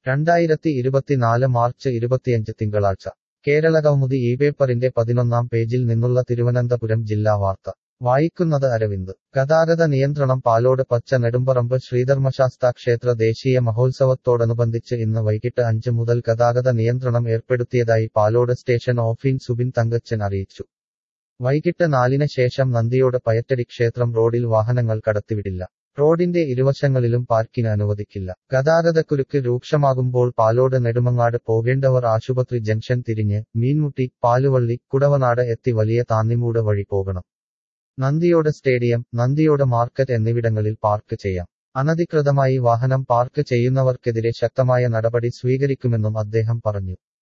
രണ്ടായിരത്തി ഇരുപത്തിനാല് മാർച്ച് ഇരുപത്തിയഞ്ച് തിങ്കളാഴ്ച കേരളകൗമുദി ഈ പേപ്പറിന്റെ പതിനൊന്നാം പേജിൽ നിന്നുള്ള തിരുവനന്തപുരം ജില്ലാ വാർത്ത വായിക്കുന്നത് അരവിന്ദ് ഗതാഗത നിയന്ത്രണം പാലോട് പച്ച നെടുമ്പറമ്പ് ശ്രീധർമ്മശാസ്താ ക്ഷേത്ര ദേശീയ മഹോത്സവത്തോടനുബന്ധിച്ച് ഇന്ന് വൈകിട്ട് അഞ്ച് മുതൽ ഗതാഗത നിയന്ത്രണം ഏർപ്പെടുത്തിയതായി പാലോട് സ്റ്റേഷൻ ഓഫീൻ സുബിൻ തങ്കച്ചൻ അറിയിച്ചു വൈകിട്ട് നാലിന് ശേഷം നന്ദിയോട് പയറ്റടി ക്ഷേത്രം റോഡിൽ വാഹനങ്ങൾ കടത്തിവിടില്ല റോഡിന്റെ ഇരുവശങ്ങളിലും പാർക്കിന് അനുവദിക്കില്ല ഗതാഗതക്കുരുക്ക് രൂക്ഷമാകുമ്പോൾ പാലോട് നെടുമങ്ങാട് പോകേണ്ടവർ ആശുപത്രി ജംഗ്ഷൻ തിരിഞ്ഞ് മീൻമുട്ടി പാലുവള്ളി കുടവനാട് എത്തി വലിയ താന്നിമൂട് വഴി പോകണം നന്ദിയോട് സ്റ്റേഡിയം നന്ദിയോട് മാർക്കറ്റ് എന്നിവിടങ്ങളിൽ പാർക്ക് ചെയ്യാം അനധികൃതമായി വാഹനം പാർക്ക് ചെയ്യുന്നവർക്കെതിരെ ശക്തമായ നടപടി സ്വീകരിക്കുമെന്നും അദ്ദേഹം പറഞ്ഞു